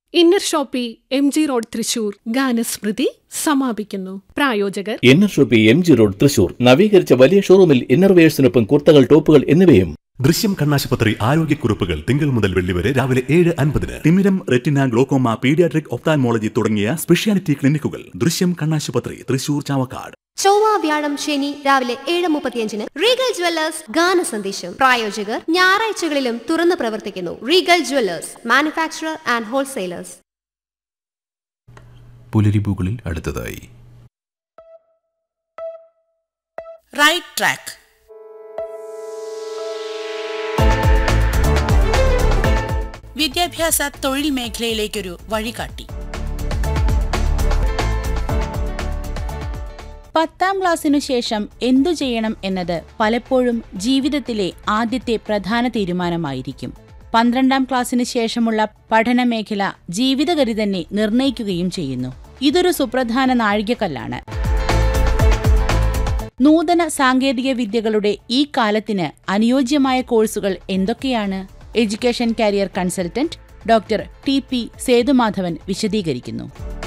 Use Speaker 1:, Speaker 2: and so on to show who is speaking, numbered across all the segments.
Speaker 1: inner Shoppe M G road Thrissur ഗാനസ്മൃതി സമാപിക്കുന്നു പ്രായോജകർ
Speaker 2: Inner Shoppe M G road Thrissur നവീകരിച്ച വലിയ ഷോറൂമിൽ ഇന്നർവെയേഴ്സിനൊപ്പം കുർത്തകൾ ടോപ്പുകൾ എന്നിവയും
Speaker 3: ദൃശ്യം കണ്ണാശുപത്രി ആരോഗ്യക്കുറിപ്പുകൾ തിങ്കൾ മുതൽ വെള്ളി വരെ രാവിലെ ഏഴ് അൻപതിന് തിമിരം റെറ്റിന ഗ്ലോക്കോമ പീഡിയാട്രിക് ഒപ്താൽമോളജി തുടങ്ങിയ സ്പെഷ്യാലിറ്റി ക്ലിനിക്കുകൾ ദൃശ്യം കണ്ണാശുപത്രി തൃശൂർ ചാവക്കാട്
Speaker 4: ചൊവ്വ വ്യാഴം ശനി രാവിലെ ഏഴ് മുപ്പത്തിയഞ്ചിന് റീഗൽ ജ്വല്ലേഴ്സ് ഗാന സന്ദേശം പ്രായോജകർ ഞായറാഴ്ചകളിലും തുറന്നു പ്രവർത്തിക്കുന്നു Regal Jewellers manufacturer and wholesalers
Speaker 5: പുലരിപൂകളിൽ അടുത്തതായി
Speaker 6: റൈറ്റ് ട്രാക്ക് വിദ്യാഭ്യാസ തൊഴിൽ മേഖലയിലേക്കൊരു വഴികാട്ടി
Speaker 7: പത്താം ക്ലാസ്സിനു ശേഷം എന്തു ചെയ്യണം എന്നത് പലപ്പോഴും ജീവിതത്തിലെ ആദ്യത്തെ പ്രധാന തീരുമാനമായിരിക്കും പന്ത്രണ്ടാം ക്ലാസ്സിന് ശേഷമുള്ള പഠനമേഖല ജീവിതഗതി തന്നെ നിർണയിക്കുകയും ചെയ്യുന്നു ഇതൊരു സുപ്രധാന നാഴികക്കല്ലാണ് നൂതന സാങ്കേതിക വിദ്യകളുടെ ഈ കാലത്തിന് അനുയോജ്യമായ കോഴ്സുകൾ എന്തൊക്കെയാണ് education career consultant doctor T P Sethumadhavan വിശദീകരിക്കുന്നു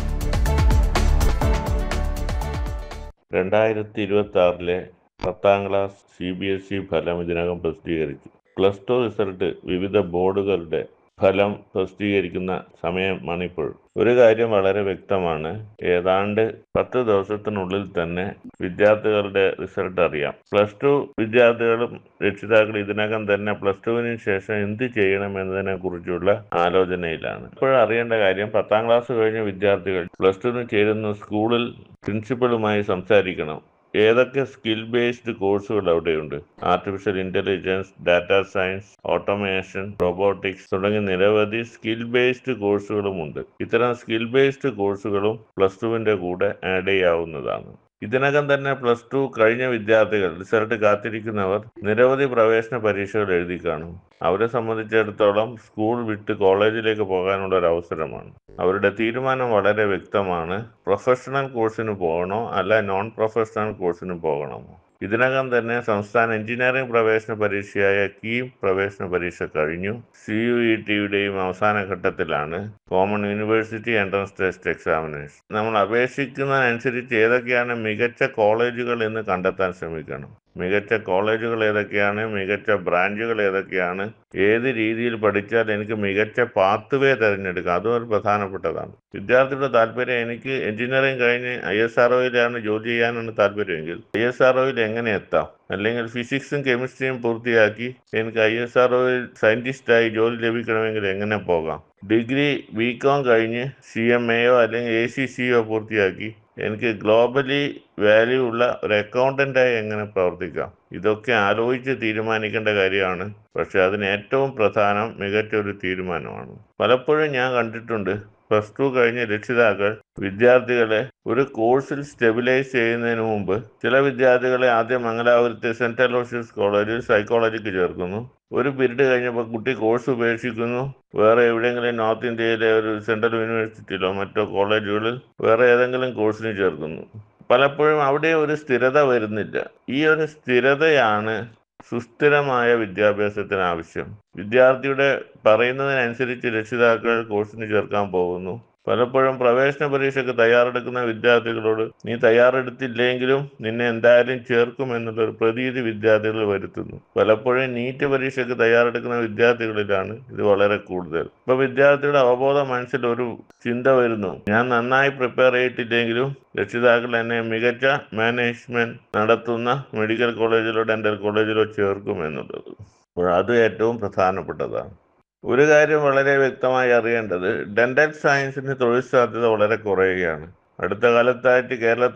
Speaker 8: രണ്ടായിരത്തി ഇരുപത്തി ആറിലെ പത്താം class C B S E ഫലം ഇതിനകം പ്രസിദ്ധീകരിച്ചു പ്ലസ് ടു റിസൾട്ട് വിവിധ ബോർഡുകളുടെ ഫലം പ്രസിദ്ധീകരിക്കുന്ന സമയമാണിപ്പോൾ ഒരു കാര്യം വളരെ വ്യക്തമാണ് ഏതാണ്ട് പത്ത് ദിവസത്തിനുള്ളിൽ തന്നെ വിദ്യാർത്ഥികളുടെ റിസൾട്ട് അറിയാം പ്ലസ് ടു വിദ്യാർത്ഥികളും രക്ഷിതാക്കളും ഇതിനകം തന്നെ പ്ലസ് ടുവിന് ശേഷം എന്ത് ചെയ്യണം എന്നതിനെ കുറിച്ചുള്ള ആലോചനയിലാണ് ഇപ്പോൾ അറിയേണ്ട കാര്യം പത്താം ക്ലാസ് കഴിഞ്ഞ വിദ്യാർത്ഥികൾ പ്ലസ് ടുവിന് ചേരുന്ന സ്കൂളിൽ പ്രിൻസിപ്പളുമായി സംസാരിക്കണം ഏതൊക്കെ സ്കിൽ ബേസ്ഡ് കോഴ്സുകൾ അവിടെയുണ്ട് artificial intelligence data science automation robotics തുടങ്ങിയ നിരവധി സ്കിൽ ബേസ്ഡ് കോഴ്സുകളുമുണ്ട് ഇത്തരം സ്കിൽ ബേസ്ഡ് കോഴ്സുകളും പ്ലസ് ടുവിന്റെ കൂടെ ആഡ് ചെയ്യാവുന്നതാണ് ഇതിനകം തന്നെ പ്ലസ് ടു കഴിഞ്ഞ വിദ്യാർത്ഥികൾ റിസൾട്ട് കാത്തിരിക്കുന്നവർ നിരവധി പ്രവേശന പരീക്ഷകൾ എഴുതി കാണും അവരെ സംബന്ധിച്ചിടത്തോളം സ്കൂൾ വിട്ട് കോളേജിലേക്ക് പോകാനുള്ള ഒരു അവസരമാണ് അവരുടെ തീരുമാനം വളരെ വ്യക്തമാണ് പ്രൊഫഷണൽ കോഴ്സിന് പോകണോ അല്ല നോൺ പ്രൊഫഷണൽ കോഴ്സിന് പോകണമോ ഇതിനകം തന്നെ സംസ്ഥാന എഞ്ചിനീയറിംഗ് പ്രവേശന പരീക്ഷയായ കീം പ്രവേശന പരീക്ഷ കഴിഞ്ഞു സി യു ഇ ടിയുടെയും അവസാന ഘട്ടത്തിലാണ് common university entrance test examination നമ്മൾ അപേക്ഷിക്കുന്നതനുസരിച്ച് ഏതൊക്കെയാണ് മികച്ച കോളേജുകൾ എന്ന് കണ്ടെത്താൻ ശ്രമിക്കണം മികച്ച കോളേജുകൾ ഏതൊക്കെയാണ് മികച്ച ബ്രാഞ്ചുകൾ ഏതൊക്കെയാണ് ഏത് രീതിയിൽ പഠിച്ചാൽ എനിക്ക് മികച്ച പാത്വേ തിരഞ്ഞെടുക്കാം അതും ഒരു പ്രധാനപ്പെട്ടതാണ് വിദ്യാർത്ഥിയുടെ താല്പര്യം എനിക്ക് എഞ്ചിനീയറിംഗ് കഴിഞ്ഞ് ഐ എസ് ആർ ഒയിലാണ് ജോലി ചെയ്യാനാണ് താല്പര്യമെങ്കിൽ ഐ എസ് ആർ ഒയിൽ എങ്ങനെ എത്താം അല്ലെങ്കിൽ ഫിസിക്സും കെമിസ്ട്രിയും പൂർത്തിയാക്കി എനിക്ക് ഐ എസ് ആർ ഒയിൽ സയന്റിസ്റ്റായി ജോലി ലഭിക്കണമെങ്കിൽ എങ്ങനെ പോകാം ഡിഗ്രി ബി കോം കഴിഞ്ഞ് സി എം എയോ അല്ലെങ്കിൽ എ സി സിയോ പൂർത്തിയാക്കി എനിക്ക് ഗ്ലോബലി വാല്യൂ ഉള്ള ഒരു അക്കൗണ്ടൻ്റായി എങ്ങനെ പ്രവർത്തിക്കാം ഇതൊക്കെ ആലോചിച്ച് തീരുമാനിക്കേണ്ട കാര്യമാണ് പക്ഷെ അതിന് ഏറ്റവും പ്രധാനം മികച്ച ഒരു തീരുമാനമാണ് പലപ്പോഴും ഞാൻ കണ്ടിട്ടുണ്ട് പ്ലസ് ടു കഴിഞ്ഞ രക്ഷിതാക്കൾ വിദ്യാർത്ഥികളെ ഒരു കോഴ്സിൽ സ്റ്റെബിലൈസ് ചെയ്യുന്നതിന് മുമ്പ് ചില വിദ്യാർത്ഥികളെ ആദ്യം മംഗലാപുരത്തെ സെൻറ്റ് അലോഷ്യസ് കോളേജിൽ സൈക്കോളജിക്ക് ചേർക്കുന്നു ഒരു പീരീഡ് കഴിഞ്ഞപ്പോൾ കുട്ടി കോഴ്സ് ഉപേക്ഷിക്കുന്നു വേറെ എവിടെയെങ്കിലും നോർത്ത് ഇന്ത്യയിലെ ഒരു സെൻട്രൽ യൂണിവേഴ്സിറ്റിയിലോ മറ്റോ കോളേജുകളിൽ വേറെ ഏതെങ്കിലും കോഴ്സിന് ചേർക്കുന്നു പലപ്പോഴും അവിടെ ഒരു സ്ഥിരത വരുന്നില്ല ഈ ഒരു സ്ഥിരതയാണ് സുസ്ഥിരമായ വിദ്യാഭ്യാസത്തിന് ആവശ്യം വിദ്യാർത്ഥിയുടെ പറയുന്നതിനനുസരിച്ച് രക്ഷിതാക്കൾ കോഴ്സിന് ചേർക്കാൻ പോകുന്നു പലപ്പോഴും പ്രവേശന പരീക്ഷയ്ക്ക് തയ്യാറെടുക്കുന്ന വിദ്യാർത്ഥികളോട് നീ തയ്യാറെടുത്തില്ലെങ്കിലും നിന്നെ എന്തായാലും ചേർക്കും എന്നുള്ളൊരു പ്രതീതി വിദ്യാർത്ഥികൾ വരുത്തുന്നു പലപ്പോഴും നീറ്റ് പരീക്ഷയ്ക്ക് തയ്യാറെടുക്കുന്ന വിദ്യാർത്ഥികളിലാണ് ഇത് വളരെ കൂടുതൽ ഇപ്പൊ വിദ്യാർത്ഥിയുടെ അവബോധ മനസ്സിൽ ഒരു ചിന്ത വരുന്നു ഞാൻ നന്നായി പ്രിപ്പയർ ചെയ്തിട്ടില്ലെങ്കിലും രക്ഷിതാക്കൾ എന്നെ മികച്ച മാനേജ്മെന്റ് നടത്തുന്ന മെഡിക്കൽ കോളേജിലോ ഡെന്റൽ കോളേജിലോ ചേർക്കും എന്നുള്ളത് അപ്പോൾ അത് ഏറ്റവും പ്രധാനപ്പെട്ടതാണ് ഒരു കാര്യം വളരെ വ്യക്തമായി അറിയേണ്ടത് ഡെന്റൽ സയൻസിന് തൊഴിൽ സാധ്യത വളരെ കുറയുകയാണ് അടുത്ത കാലത്തായിട്ട് കേരളത്തിൽ